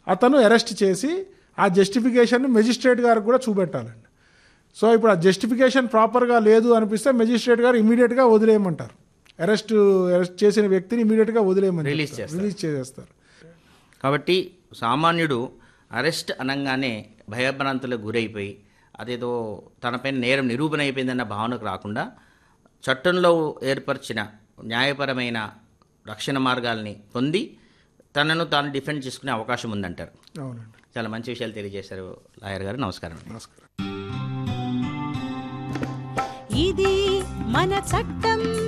అతను అరెస్ట్ చేసి ఆ జస్టిఫికేషన్ మెజిస్ట్రేట్ గారికి కూడా చూపెట్టాలండి సో ఇప్పుడు ఆ జస్టిఫికేషన్ ప్రాపర్గా లేదు అనిపిస్తే మెజిస్ట్రేట్ గారు ఇమీడియట్గా వదిలేయమంటారు అరెస్ట్ అరెస్ట్ చేసిన వ్యక్తిని ఇమీడియట్గా వదిలేయమని Release చెప్తారు. చేస్తారు. రిలీజ్ చేసేస్తారు కాబట్టి సామాన్యుడు అరెస్ట్ అనగానే భయభ్రాంతులకు గురైపోయి అదేదో తనపైన నేరం నిరూపణ అయిపోయిందన్న భావనకు రాకుండా చట్టంలో ఏర్పరిచిన న్యాయపరమైన రక్షణ మార్గాల్ని పొంది తనను తాను డిఫెండ్ చేసుకునే అవకాశం ఉందంటారు అవునండి చాలా మంచి విషయాలు తెలియజేశారు లాయర్ గారు నమస్కారం నమస్కారం ఇది మన చట్టం